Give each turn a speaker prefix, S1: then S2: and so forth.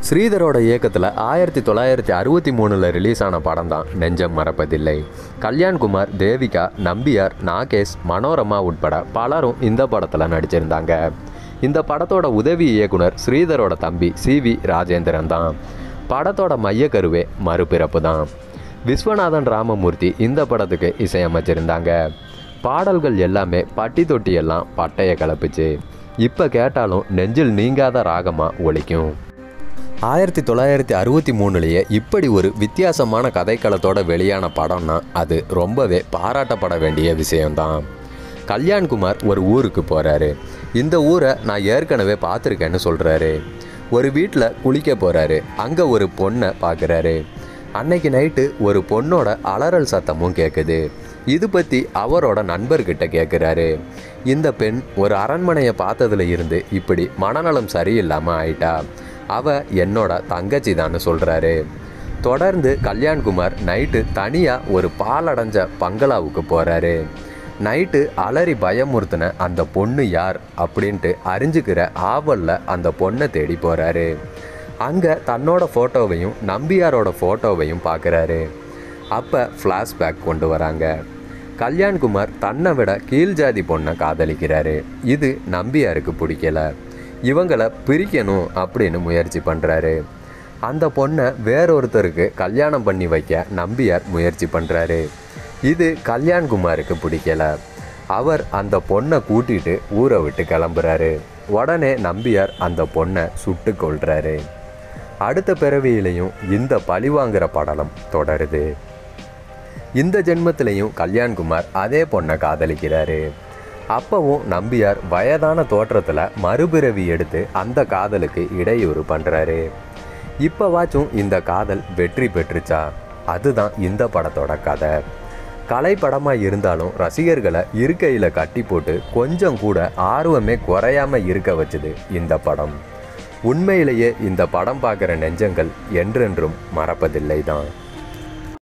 S1: ஸ்ரீதரோட இயக்கத்தில் ஆயிரத்தி தொள்ளாயிரத்தி அறுபத்தி மூணில் ரிலீஸ் ஆன படம் தான் நெஞ்சம் மறப்பதில்லை கல்யாண்குமார் தேவிகா நம்பியார் நாகேஷ் மனோரமா உட்பட பலரும் இந்த படத்தில் நடிச்சிருந்தாங்க இந்த படத்தோட உதவி இயக்குனர் ஸ்ரீதரோட தம்பி சி வி ராஜேந்திரன் தான் படத்தோட மையக்கருவே மறுபிறப்பு தான் விஸ்வநாதன் ராமமூர்த்தி இந்த படத்துக்கு இசையமைச்சிருந்தாங்க பாடல்கள் எல்லாமே பட்டி தொட்டி எல்லாம் பட்டைய கலப்புச்சு இப்போ கேட்டாலும் நெஞ்சில் நீங்காத ராகமாக ஒலிக்கும் ஆயிரத்தி தொள்ளாயிரத்தி அறுபத்தி மூணுலேயே இப்படி ஒரு வித்தியாசமான கதைக்களத்தோட வெளியான படம்னா அது ரொம்பவே பாராட்டப்பட வேண்டிய விஷயம்தான் கல்யாண்குமார் ஒரு ஊருக்கு போகிறாரு இந்த ஊரை நான் ஏற்கனவே பார்த்துருக்கேன்னு சொல்கிறாரு ஒரு வீட்டில் குளிக்க போகிறாரு அங்கே ஒரு பொண்ணை பார்க்குறாரு அன்னைக்கு நைட்டு ஒரு பொண்ணோட அலறல் சத்தமும் கேட்குது இது பற்றி அவரோட நண்பர்கிட்ட கேட்குறாரு இந்த பெண் ஒரு அரண்மனையை பார்த்ததுல இருந்து இப்படி மனநலம் சரியில்லாமல் ஆயிட்டா அவ என்னோட தங்கச்சி தான் சொல்கிறாரு தொடர்ந்து கல்யாண்குமார் நைட்டு தனியாக ஒரு பாலடைஞ்ச பங்களாவுக்கு போகிறாரு நைட்டு அலறி பயமுறுத்தின அந்த பொண்ணு யார் அப்படின்ட்டு அறிஞ்சுக்கிற ஆவலில் அந்த பொண்ணை தேடி போகிறாரு அங்கே தன்னோட ஃபோட்டோவையும் நம்பியாரோட ஃபோட்டோவையும் பார்க்குறாரு அப்போ ஃப்ளாஷ்பேக் கொண்டு வராங்க கல்யாண்குமார் தன்னை விட கீழ் ஜாதி பொண்ணை காதலிக்கிறாரு இது நம்பியாருக்கு பிடிக்கல இவங்களை பிரிக்கணும் அப்படின்னு முயற்சி பண்ணுறாரு அந்த பொண்ணை வேறொருத்தருக்கு கல்யாணம் பண்ணி வைக்க நம்பியார் முயற்சி பண்ணுறாரு இது கல்யாண்குமாருக்கு பிடிக்கல அவர் அந்த பொண்ணை கூட்டிட்டு ஊரை விட்டு கிளம்புறாரு உடனே நம்பியார் அந்த பொண்ணை சுட்டு கொள்றாரு அடுத்த பிறவியிலையும் இந்த பழிவாங்கிற படலம் தொடருது இந்த ஜென்மத்திலையும் கல்யாண்குமார் அதே பொண்ணை காதலிக்கிறாரு அப்பவும் நம்பியார் வயதான தோற்றத்தில் மறுபிறவி எடுத்து அந்த காதலுக்கு இடையூறு பண்ணுறாரு இப்போவாச்சும் இந்த காதல் வெற்றி பெற்றுச்சா அதுதான் இந்த படத்தோட கதை கலைப்படமாக இருந்தாலும் ரசிகர்களை இருக்கையில் கட்டி போட்டு கொஞ்சம் கூட ஆர்வமே குறையாம இருக்க வச்சுது இந்த படம் உண்மையிலேயே இந்த படம் பார்க்குற நெஞ்சங்கள் என்றென்றும் மறப்பதில்லை தான்